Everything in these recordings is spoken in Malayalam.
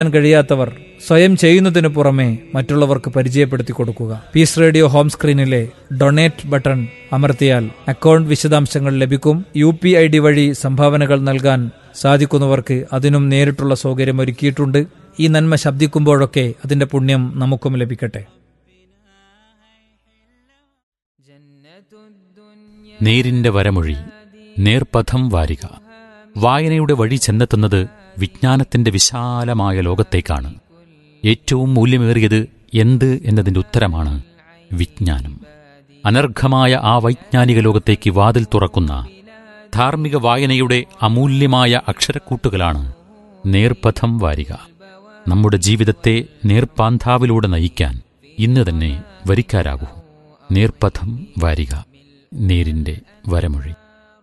ചെയ്യാൻ കഴിയാത്തവർ സ്വയം ചെയ്യുന്നതിനു പുറമെ മറ്റുള്ളവർക്ക് പരിചയപ്പെടുത്തി കൊടുക്കുക പീസ് റേഡിയോ ഹോം സ്ക്രീനിലെ ഡൊണേറ്റ് ബട്ടൺ അമർത്തിയാൽ അക്കൗണ്ട് വിശദാംശങ്ങൾ ലഭിക്കും യു പി ഐ ഡി വഴി സംഭാവനകൾ നൽകാൻ സാധിക്കുന്നവർക്ക് അതിനും നേരിട്ടുള്ള സൗകര്യം ഒരുക്കിയിട്ടുണ്ട് ഈ നന്മ ശബ്ദിക്കുമ്പോഴൊക്കെ അതിന്റെ പുണ്യം നമുക്കും ലഭിക്കട്ടെ നേരിന്റെ വരമൊഴി നേർപഥം വാരിക വായനയുടെ വഴി ചെന്നെത്തുന്നത് വിജ്ഞാനത്തിന്റെ വിശാലമായ ലോകത്തേക്കാണ് ഏറ്റവും മൂല്യമേറിയത് എന്ത് എന്നതിന്റെ ഉത്തരമാണ് വിജ്ഞാനം അനർഘമായ ആ വൈജ്ഞാനിക ലോകത്തേക്ക് വാതിൽ തുറക്കുന്ന ധാർമ്മിക വായനയുടെ അമൂല്യമായ അക്ഷരക്കൂട്ടുകളാണ് നേർപഥം വാരിക നമ്മുടെ ജീവിതത്തെ നേർപ്പാന്താവിലൂടെ നയിക്കാൻ ഇന്ന് തന്നെ വരിക്കാരാകൂ നേർപഥം വാരിക നേരിന്റെ വരമൊഴി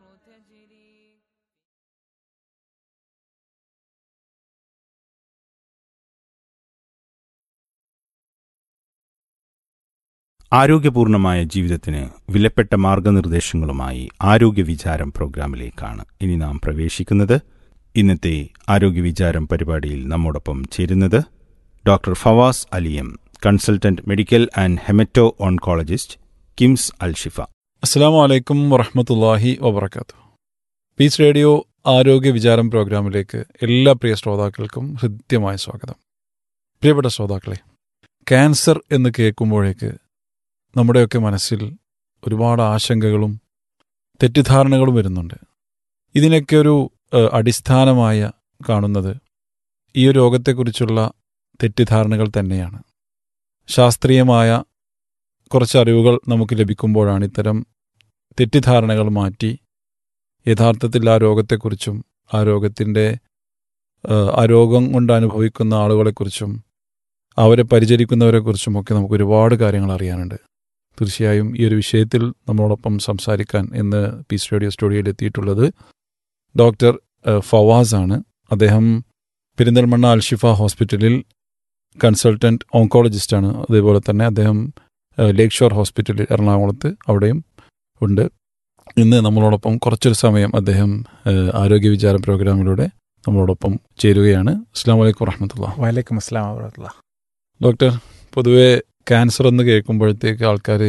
ആരോഗ്യപൂർണമായ ജീവിതത്തിന് വിലപ്പെട്ട മാർഗനിർദ്ദേശങ്ങളുമായി ആരോഗ്യ വിചാരം പ്രോഗ്രാമിലേക്കാണ് ഇനി നാം പ്രവേശിക്കുന്നത് ഇന്നത്തെ ആരോഗ്യ വിചാരം പരിപാടിയിൽ നമ്മോടൊപ്പം ചേരുന്നത് ഡോക്ടർ ഫവാസ് അലിയം consultant medical and hemato oncologist KIMS Al Shifa അസ്സാം വലൈക്കും വറഹമത്തല്ലാഹി വബർക്കാത്തു പീസ് റേഡിയോ ആരോഗ്യ വിചാരം പ്രോഗ്രാമിലേക്ക് എല്ലാ പ്രിയ ശ്രോതാക്കൾക്കും ഹൃദ്യമായ സ്വാഗതം പ്രിയപ്പെട്ട ശ്രോതാക്കളെ ക്യാൻസർ എന്ന് കേൾക്കുമ്പോഴേക്ക് നമ്മുടെയൊക്കെ മനസ്സിൽ ഒരുപാട് ആശങ്കകളും തെറ്റിദ്ധാരണകളും വരുന്നുണ്ട് ഇതിനൊക്കെ ഒരു ഏഹ്, അടിസ്ഥാനമായ കാണുന്നത് ഈ ഒരു രോഗത്തെക്കുറിച്ചുള്ള തെറ്റിദ്ധാരണകൾ തന്നെയാണ് ശാസ്ത്രീയമായ കുറച്ച് അറിവുകൾ നമുക്ക് ലഭിക്കുമ്പോഴാണ് ഇത്തരം തെറ്റിദ്ധാരണകൾ മാറ്റി യഥാർത്ഥത്തിൽ ആ രോഗത്തെക്കുറിച്ചും ആ രോഗത്തിൻ്റെ ഏഹ്, ആ രോഗം കൊണ്ട് അനുഭവിക്കുന്ന ആളുകളെക്കുറിച്ചും അവരെ പരിചരിക്കുന്നവരെക്കുറിച്ചും ഒക്കെ നമുക്ക് ഒരുപാട് കാര്യങ്ങൾ അറിയാനുണ്ട് തീർച്ചയായും ഈ ഒരു വിഷയത്തിൽ നമ്മളോടൊപ്പം സംസാരിക്കാൻ ഇന്ന് പീസ് റേഡിയോ സ്റ്റുഡിയോയിൽ എത്തിയിട്ടുള്ളത് ഡോക്ടർ ഏഹ്, ഫവാസ് ആണ് അദ്ദേഹം പെരിന്തൽമണ്ണ അൽഷിഫ ഹോസ്പിറ്റലിൽ കൺസൾട്ടൻറ്റ് ഓങ്കോളജിസ്റ്റാണ് അതേപോലെ തന്നെ അദ്ദേഹം ഏഹ്, ലേക്ക് ഷോർ ഹോസ്പിറ്റലിൽ എറണാകുളത്ത് അവിടെയും ഉണ്ട് ഇന്ന് നമ്മളോടൊപ്പം കുറച്ചൊരു സമയം അദ്ദേഹം ഏഹ്, ആരോഗ്യ വിചാര പ്രോഗ്രാമിലൂടെ നമ്മളോടൊപ്പം ചേരുകയാണ് അസ്സാം വലൈക്കും വറഹമത്തുള്ള വലൈക്കും അസ്സലാം വറഹമത്തുള്ള ഡോക്ടർ പൊതുവെ ക്യാൻസർ എന്ന് കേൾക്കുമ്പോഴത്തേക്ക് ആൾക്കാർ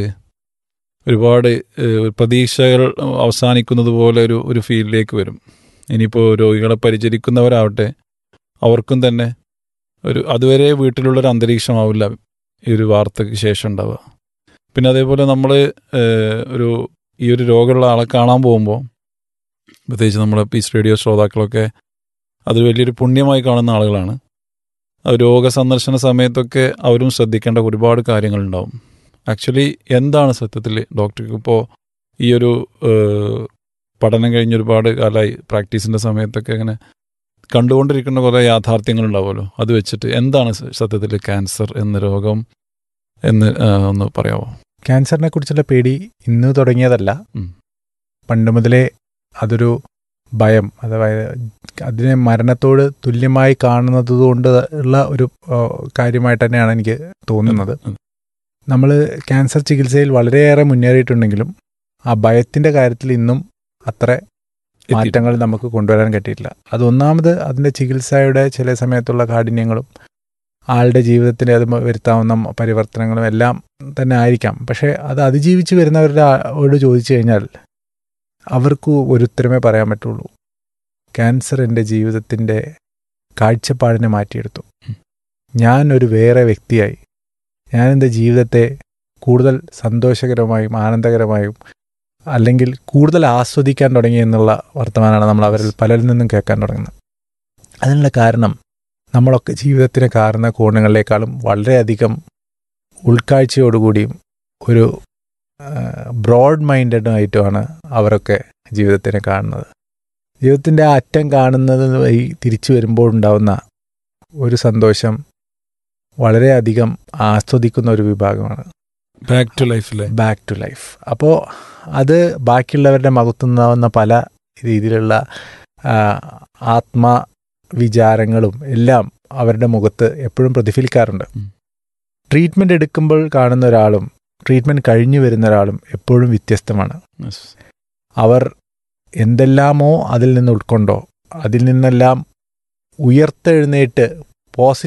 ഒരുപാട് ഏഹ്, പ്രതീക്ഷകൾ അവസാനിക്കുന്നത് പോലെ ഒരു ഒരു ഫീലിലേക്ക് വരും ഇനിയിപ്പോൾ രോഗികളെ പരിചരിക്കുന്നവരാവട്ടെ അവർക്കും തന്നെ ഒരു അതുവരെ വീട്ടിലുള്ളൊരു അന്തരീക്ഷമാവില്ല ഈ ഒരു വാർത്തയ്ക്ക് ശേഷം ഉണ്ടാവുക പിന്നെ അതേപോലെ നമ്മൾ ഒരു ഈ ഒരു രോഗമുള്ള ആളെ കാണാൻ പോകുമ്പോൾ പ്രത്യേകിച്ച് നമ്മുടെ പീസ് റേഡിയോ ശ്രോതാക്കളൊക്കെ അത് വലിയൊരു പുണ്യമായി കാണുന്ന ആളുകളാണ് ആ രോഗ സന്ദർശന സമയത്തൊക്കെ അവരും ശ്രദ്ധിക്കേണ്ട ഒരുപാട് കാര്യങ്ങളുണ്ടാവും ആക്ച്വലി എന്താണ് സത്യത്തിൽ ഡോക്ടർക്ക് ഇപ്പോൾ ഈ ഒരു ഏഹ്, പഠനം കഴിഞ്ഞ് ഒരുപാട് കാലമായി പ്രാക്ടീസിൻ്റെ സമയത്തൊക്കെ ഇങ്ങനെ കണ്ടുകൊണ്ടിരിക്കുന്ന കുറേ യാഥാർത്ഥ്യങ്ങളുണ്ടാവുമല്ലോ അത് വെച്ചിട്ട് എന്താണ് സ- സത്യത്തിൽ ക്യാൻസർ എന്ന രോഗം എന്ന് ഏഹ്, ഒന്ന് പറയാമോ ക്യാൻസറിനെ കുറിച്ചുള്ള പേടി ഇന്ന് തുടങ്ങിയതല്ല ഉം. പണ്ട് മുതലേ അതൊരു ഭയം അഥവാ അതിനെ മരണത്തോട് തുല്യമായി കാണുന്നത് കൊണ്ട് ഉള്ള ഒരു ആ, കാര്യമായിട്ട് തന്നെയാണ് എനിക്ക് തോന്നുന്നത് ഉം. നമ്മൾ ക്യാൻസർ ചികിത്സയിൽ വളരെയേറെ മുന്നേറിയിട്ടുണ്ടെങ്കിലും ആ ഭയത്തിൻ്റെ കാര്യത്തിൽ ഇന്നും അത്ര മാറ്റങ്ങൾ നമുക്ക് കൊണ്ടുവരാൻ പറ്റിയിട്ടില്ല അതൊന്നാമത് അതിൻ്റെ ചികിത്സയുടെ ചില സമയത്തുള്ള കാഠിന്യങ്ങളും ആളുടെ ജീവിതത്തിൽ അത് വരുത്താവുന്ന പരിവർത്തനങ്ങളും എല്ലാം തന്നെ ആയിരിക്കാം പക്ഷേ അത് അതിജീവിച്ച് വരുന്നവരുടെ ഓട് ചോദിച്ചു കഴിഞ്ഞാൽ അവർക്ക് ഒരു ഉത്തരമേ പറയാൻ പറ്റുള്ളൂ ക്യാൻസർ എൻ്റെ ജീവിതത്തിൻ്റെ കാഴ്ചപ്പാടിനെ മാറ്റിയെടുത്തു ഞാൻ ഒരു വേറെ വ്യക്തിയായി ഞാൻ എൻ്റെ ജീവിതത്തെ കൂടുതൽ സന്തോഷകരമായും ആനന്ദകരമായും അല്ലെങ്കിൽ കൂടുതൽ ആസ്വദിക്കാൻ തുടങ്ങി എന്നുള്ള വർത്തമാനമാണ് നമ്മൾ അവരിൽ പലരിൽ നിന്നും കേൾക്കാൻ തുടങ്ങുന്നത് അതിനുള്ള കാരണം നമ്മളൊക്കെ ജീവിതത്തിന് കാരണ കോണുകളിലേക്കാളും വളരെയധികം ഉൾക്കാഴ്ചയോടുകൂടിയും ഒരു ബ്രോഡ് മൈൻഡഡ് ആയിട്ടുമാണ് അവരൊക്കെ ജീവിതത്തിനെ കാണുന്നത് ജീവിതത്തിൻ്റെ ആ അറ്റം കാണുന്നത് വഴി തിരിച്ചു വരുമ്പോഴുണ്ടാവുന്ന ഒരു സന്തോഷം വളരെയധികം ആസ്വദിക്കുന്ന ഒരു വിഭാഗമാണ് ബാക്ക് ടു ലൈഫിലെ ബാക്ക് ടു ലൈഫ് അപ്പോൾ അത് ബാക്കിയുള്ളവരുടെ മകത്തുനിന്നാവുന്ന പല രീതിയിലുള്ള ആ, ആത്മവിചാരങ്ങളും എല്ലാം അവരുടെ മുഖത്ത് എപ്പോഴും പ്രതിഫലിക്കാറുണ്ട് ഉം. ട്രീറ്റ്മെൻറ്റ് എടുക്കുമ്പോൾ കാണുന്ന ഒരാളും ട്രീറ്റ്മെൻറ്റ് കഴിഞ്ഞു വരുന്ന ഒരാളും എപ്പോഴും വ്യത്യസ്തമാണ് അവർ എന്തെല്ലാമോ അതിൽ നിന്ന് ഉൾക്കൊണ്ടോ അതിൽ നിന്നെല്ലാം ഉയർത്തെഴുന്നേറ്റ് പോസിറ്റീവ്